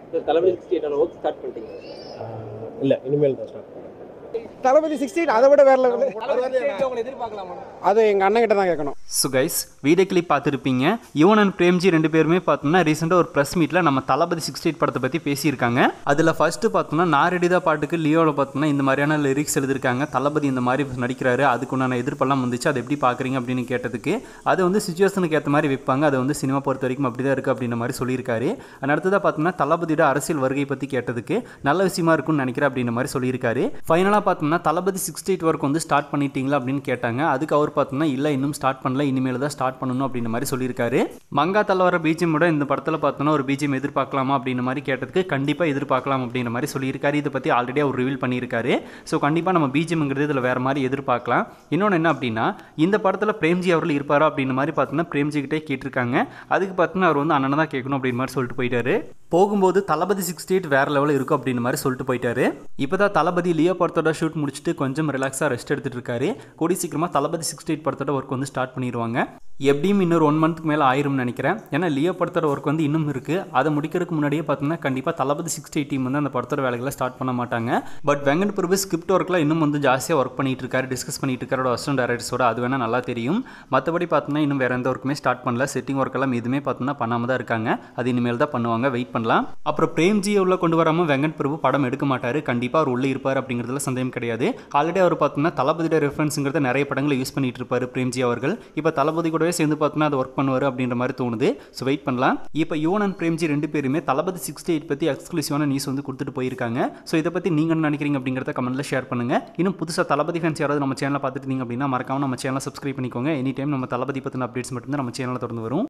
தளபதி sixty எயிட்டான work start பண்ணிட்டீங்க இல்லை இனிமேல் தான் ஸ்டார்ட் தளபதி சிக்ஸ்டீன் அதை விட வேற லெவலு உங்களை எதிர்பார்க்கலாமா அது எங்கள் அண்ணன் கிட்ட தான் கேட்கணும் ஸோ கைஸ் வீடியோ கிளிப் பார்த்துருப்பீங்க யுவன் அண்ட் பிரேம்ஜி ரெண்டு பேருமே பார்த்தோம்னா ரீசெண்டாக ஒரு ப்ரெஸ் மீட்டில் நம்ம தளபதி சிக்ஸ்டி எயிட் படத்தை பற்றி பேசியிருக்காங்க அதில் ஃபஸ்ட்டு பார்த்தோம்னா நாரெடிதா பாட்டுக்கு லியோவில் பார்த்தோம்னா இந்த மாதிரியான லிரிக்ஸ் எழுதியிருக்காங்க தளபதி இந்த மாதிரி நடிக்கிறாரு அதுக்குண்டான எதிர்ப்பெல்லாம் வந்துச்சு அதை எப்படி பார்க்குறீங்க அப்படின்னு கேட்டதுக்கு அது வந்து சுச்சுவேஷனுக்கு ஏற்ற மாதிரி வைப்பாங்க அது வந்து சினிமா பொறுத்த வரைக்கும் அப்படி தான் இருக்குது அப்படின்ற மாதிரி சொல்லியிருக்காரு and அடுத்ததாக பார்த்தோம்னா தளபதியோட அரசியல் வருகை பற்றி கேட்டதுக்கு நல்ல விஷயமா இருக்கும்னு நினைக்கிறேன் அப்படின்ற மாதிரி சொல்லியிருக்காரு ஃபைனலாக பார்த்தோம்னா தளபதி சிக்ஸ்டி எயிட் ஒர்க் வந்து ஸ்டார்ட் பண்ணிட்டீங்களா அப்படின்னு கேட்டாங்க அதுக்கு அவர் பார்த்தோம்னா இல்லை இன்னும் ஸ்டார்ட் பண்ணல இனிமேல் தான் ஸ்டார்ட் பண்ணணும் அப்படின்ற மாதிரி சொல்லியிருக்காரு மங்கா தலவர பிஜிஎம் விட இந்த படத்தில் பார்த்தோம்னா ஒரு பிஜிஎம் எதிர்பார்க்கலாமா அப்படின்ற மாதிரி கேட்டதுக்கு கண்டிப்பாக எதிர்பார்க்கலாம் அப்படின்ற மாதிரி சொல்லியிருக்காரு இதை பற்றி ஆல்ரெடி அவர் ரிவீல் பண்ணியிருக்காரு ஸோ கண்டிப்பாக நம்ம பிஜிஎம்ங்கிறது இதில் வேறு மாதிரி எதிர்பார்க்கலாம் இன்னொன்று என்ன அப்படின்னா இந்த படத்தில் பிரேம்ஜி அவர்கள் இருப்பாரா அப்படின்ற மாதிரி பார்த்தோம்னா பிரேம்ஜி கிட்டே கேட்டிருக்காங்க அதுக்கு பார்த்தோம்னா அவர் வந்து அண்ணனை தான் கேட்கணும் அப்படின்ற மாதிரி சொல்லிட்டு போயிட்டாரு போகும்போது தளபதி சிக்ஸ்டி எயிட் வேறு லெவலில் இருக்கும் அப்படின்ற மாதிரி சொல்லிட்டு போயிட்டாரு இப்போ தான் தளபதி லியோ படத்தோட ஷூட் முடிச்சுட்டு கொஞ்சம் ரிலாக்ஸாக ரெஸ்ட் எடுத்துட்டு இருக்காரு கூடி சீக்கிரமாக தளபதி சிக்ஸ்டி எயிட் படத்தோட ஒர்க் வந்து ஸ்டார்ட் பண்ணிடுவாங்க எப்படியும் இன்னொரு ஒன் மந்த்துக்கு மேலே ஆயிரும்னு நினைக்கிறேன் ஏன்னா லியோ படத்தோட ஒர்க் வந்து இன்னும் இருக்குது அதை முடிக்கிறதுக்கு முன்னாடியே பார்த்தோம்னா கண்டிப்பாக தளபதி சிக்ஸ்டி எயிட் டீம் வந்து அந்த படத்தோட வேலைகளை ஸ்டார்ட் பண்ண மாட்டாங்க பட் வெங்கட் பிரபு ஸ்கிரிப்ட் ஒர்க்கில் இன்னும் வந்து ஜாஸ்தியாக ஒர்க் பண்ணிட்டு இருக்காரு டிஸ்கஸ் பண்ணிட்டு இருக்காரோட அசிஸ்டன்ட் டைரக்டர்ஸோட அது வேணால் நல்லா தெரியும் மற்றபடி பார்த்தோம்னா இன்னும் வேறு எந்த ஒர்க்குமே ஸ்டார்ட் பண்ணல செட்டிங் ஒர்க் எல்லாம் எதுவுமே பார்த்தோம்னா பண்ணாமல் தான் இருக்காங்க அது இனிமேல் தான் பண்ணுவாங்க வெயிட் பண்ணலாம் அப்புறம் பிரேம்ஜி உள்ள கொண்டு வராமல் வெங்கட் பிரபு படம் எடுக்க மாட்டார் கண்டிப்பாக அவர் உள்ளே இருப்பார் அப்படிங்கிறதுல சந்தேகம் கிடையாது ஆல்ரெடி அவர் பார்த்தோம்னா தளபதியோட ரெஃபரன்ஸுங்கிறத நிறைய படங்களை யூஸ் பண்ணிட்டு இருப்பாரு பிரேம்ஜி அவர்கள் இப்போ தளபதி கூடவே சேர்ந்து பார்த்தோம்னா அதை ஒர்க் பண்ணுவார் அப்படின்ற மாதிரி தோணுது ஸோ வெயிட் பண்ணலாம் இப்போ யுவன் அண்ட் பிரேம்ஜி ரெண்டு பேருமே தளபதி சிக்ஸ்டி எயிட் பற்றி எக்ஸ்க்ளூசிவான நியூஸ் வந்து கொடுத்துட்டு போயிருக்காங்க ஸோ இதை பற்றி நீங்கள் என்ன நினைக்கிறீங்க அப்படிங்கிறத கமெண்ட்டில் ஷேர் பண்ணுங்க இன்னும் புதுசாக தளபதி ஃபேன்ஸ் யாராவது நம்ம சேனலை பார்த்துட்டு இருந்தீங்க அப்படின்னா மறக்காம நம்ம சேனலை சப்ஸ்கிரைப் பண்ணிக்கோங்க எனி டைம் நம்ம தளபதி பற்றின அப்டேட்ஸ் மட்டும்தான் நம்ம சேனலில் தொடர்ந்து வரும்